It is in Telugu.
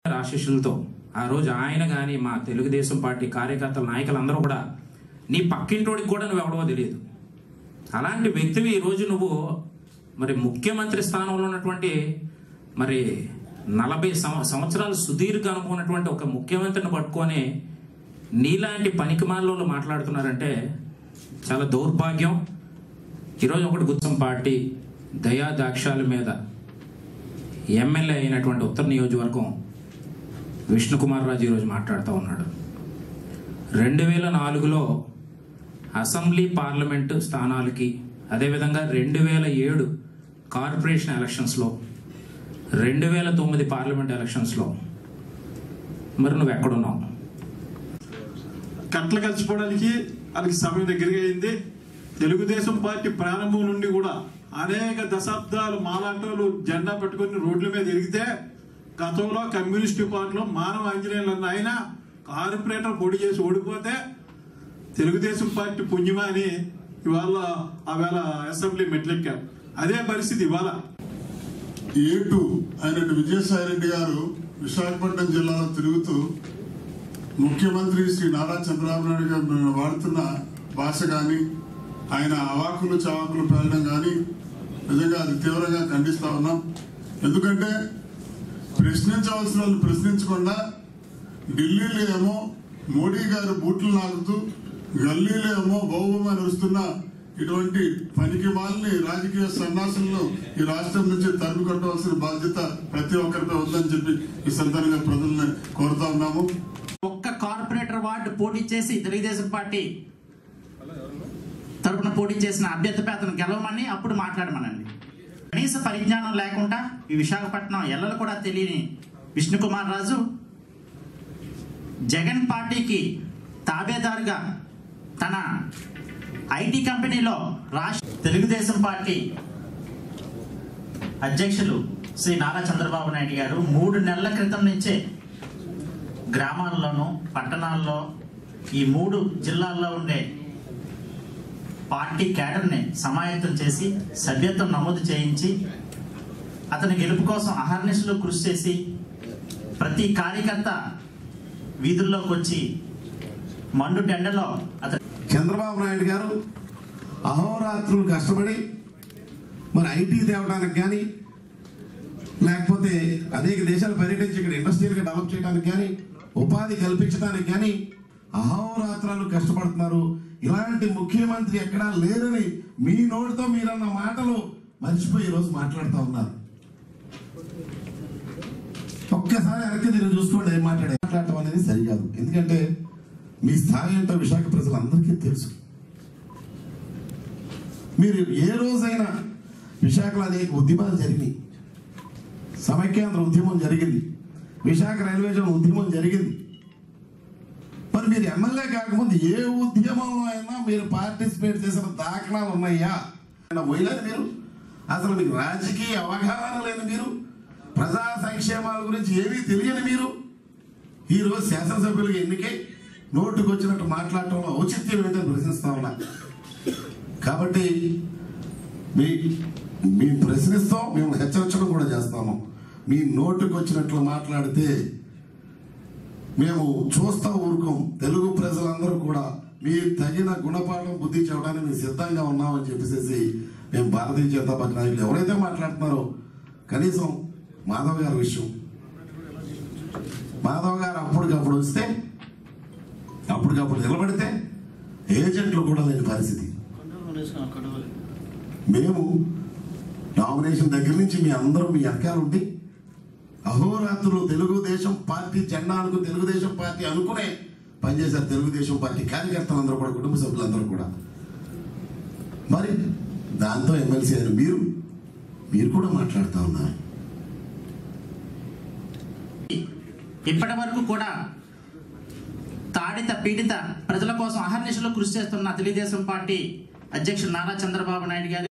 ఆశీస్సులతో ఆ రోజు ఆయన కానీ మా తెలుగుదేశం పార్టీ కార్యకర్తల నాయకులందరూ కూడా నీ పక్కింటోడికి కూడా నువ్వు ఎవడవో తెలియదు అలాంటి వ్యక్తివి ఈరోజు నువ్వు మరి ముఖ్యమంత్రి స్థానంలో ఉన్నటువంటి మరి నలభై సంవ సంవత్సరాలు సుదీర్ఘ అనుభవం ఉన్నటువంటి ఒక ముఖ్యమంత్రిని పట్టుకొని నీలాంటి పనికిమాలలో మాట్లాడుతున్నారంటే చాలా దౌర్భాగ్యం ఈరోజు ఒకటి గుత్తం పార్టీ దయా దాక్షాల మీద ఎమ్మెల్యే అయినటువంటి ఉత్తర నియోజకవర్గం విష్ణుకుమార్ రాజు ఈరోజు మాట్లాడుతూ ఉన్నాడు రెండు వేల నాలుగులో అసెంబ్లీ పార్లమెంటు స్థానాలకి అదేవిధంగా రెండు వేల ఏడు కార్పొరేషన్ ఎలక్షన్స్లో రెండు వేల తొమ్మిది పార్లమెంట్ ఎలక్షన్స్లో మరి నువ్వు ఎక్కడున్నావు కట్టలు కలిసిపోవడానికి వాళ్ళకి సమయం దగ్గరగా అయింది తెలుగుదేశం పార్టీ ప్రారంభం నుండి కూడా అనేక దశాబ్దాలు మాలాంటోళ్ళు జెండా పట్టుకొని రోడ్ల మీద ఎరిగితే గతంలో కమ్యూనిస్టు పార్టీలో మానవ ఆంజనేయులు అన్న ఆయన కార్పొరేటర్ పొడి చేసి ఓడిపోతే తెలుగుదేశం పార్టీ పుణ్యమా అని ఇవాళ ఆవేళ అసెంబ్లీ మెట్లెక్కారు అదే పరిస్థితి ఇవాళ ఏటు ఆయన విజయసాయి రెడ్డి గారు విశాఖపట్నం జిల్లాలో తిరుగుతూ ముఖ్యమంత్రి శ్రీ నారా చంద్రబాబు నాయుడు గారు వాడుతున్న భాష కానీ ఆయన అవాకులు చవాకులు పేలడం కానీ నిజంగా అది తీవ్రంగా ఖండిస్తా ఉన్నాం ఎందుకంటే ప్రశ్నించవలసిన వాళ్ళు ప్రశ్నించకుండా ఢిల్లీలో ఏమో మోడీ గారు బూట్లు నాకుతూ గల్లీలో ఏమో బహుబహుమని వస్తున్న ఇటువంటి పనికి మాలని రాజకీయ సన్నాసులను ఈ రాష్ట్రం నుంచి తరిమి కొట్టవలసిన బాధ్యత ప్రతి ఒక్కరిపై ఉందని చెప్పి ఈ సందర్భంగా ప్రజల్ని కోరుతా ఉన్నాము ఒక్క కార్పొరేటర్ వార్డు పోటీ చేసి తెలుగుదేశం పార్టీ తరపున పోటీ చేసిన అభ్యర్థిపై అతను గెలవమని అప్పుడు మాట్లాడమనండి కనీస పరిజ్ఞానం లేకుండా ఈ విశాఖపట్నం ఎల్లలు కూడా తెలియని విష్ణుకుమార్ రాజు జగన్ పార్టీకి తాబేదారుగా తన ఐటీ కంపెనీలో రాష్ట్ర తెలుగుదేశం పార్టీ అధ్యక్షులు శ్రీ నారా చంద్రబాబు నాయుడు గారు మూడు నెలల క్రితం నుంచే గ్రామాల్లోనూ పట్టణాల్లో ఈ మూడు జిల్లాల్లో ఉండే పార్టీ క్యాడర్ని సమాయత్తం చేసి సభ్యత్వం నమోదు చేయించి అతని గెలుపు కోసం అహర్నిశలు కృషి చేసి ప్రతి కార్యకర్త వీధుల్లోకి వచ్చి మండు టెండలో అతను చంద్రబాబు నాయుడు గారు అహోరాత్రులు కష్టపడి మరి ఐటీ తేవడానికి కానీ లేకపోతే అనేక దేశాలు పర్యటించి ఇక్కడ ఇండస్ట్రీలుగా డెవలప్ చేయడానికి కానీ ఉపాధి కల్పించడానికి కానీ అహోరాత్రాలు కష్టపడుతున్నారు ఇలాంటి ముఖ్యమంత్రి ఎక్కడా లేరని మీ నోటితో మీరన్న మాటలు మర్చిపోయి ఈరోజు మాట్లాడుతూ ఉన్నారు ఒక్కసారి వెనక్కి తిరిగి చూసుకోండి ఏం మాట్లాడే మాట్లాడటం అనేది సరికాదు ఎందుకంటే మీ స్థాయి ఏంటో విశాఖ ప్రజలందరికీ తెలుసు మీరు ఏ రోజైనా విశాఖలో అనేక ఉద్యమాలు జరిగినాయి సమైక్యాంధ్ర ఉద్యమం జరిగింది విశాఖ రైల్వే జోన్ ఉద్యమం జరిగింది మరి మీరు ఎమ్మెల్యే కాకముందు ఏ ఉద్యమంలో అయినా మీరు పార్టిసిపేట్ చేసిన దాఖలాలు ఉన్నాయా పోయలేదు మీరు అసలు మీకు రాజకీయ అవగాహన లేని మీరు ప్రజా సంక్షేమాల గురించి ఏమీ తెలియని మీరు ఈ రోజు శాసనసభ్యులుగా ఎన్నికై నోటుకు వచ్చినట్టు మాట్లాడటంలో ఔచిత్యం ఏంటని ప్రశ్నిస్తా ఉన్నా కాబట్టి మీ మేము ప్రశ్నిస్తాం మేము హెచ్చరించడం కూడా చేస్తాము మీ నోటుకు వచ్చినట్లు మాట్లాడితే మేము చూస్తా ఊరుకోం తెలుగు ప్రజలందరూ కూడా మీ తగిన గుణపాఠం బుద్ధి చెప్పడానికి మేము సిద్ధంగా ఉన్నామని చెప్పేసి మేము భారతీయ జనతా పార్టీ నాయకులు ఎవరైతే మాట్లాడుతున్నారో కనీసం మాధవ్ గారి విషయం మాధవ్ గారు అప్పటికప్పుడు వస్తే అప్పటికప్పుడు నిలబడితే ఏజెంట్లు కూడా లేని పరిస్థితి మేము నామినేషన్ దగ్గర నుంచి మీ అందరూ మీ వెనకాల ఉండి అహోరాత్రులు తెలుగుదేశం పార్టీ జెండాలకు తెలుగుదేశం పార్టీ అనుకునే పనిచేశారు తెలుగుదేశం పార్టీ కార్యకర్తలందరూ కూడా కుటుంబ సభ్యులందరూ కూడా మరి దాంతో ఎమ్మెల్సీ అయిన మీరు మీరు కూడా మాట్లాడుతూ ఉన్నారు ఇప్పటి వరకు కూడా తాడిత పీడిత ప్రజల కోసం అహర్నిశలు కృషి చేస్తున్న తెలుగుదేశం పార్టీ అధ్యక్షుడు నారా చంద్రబాబు నాయుడు గారు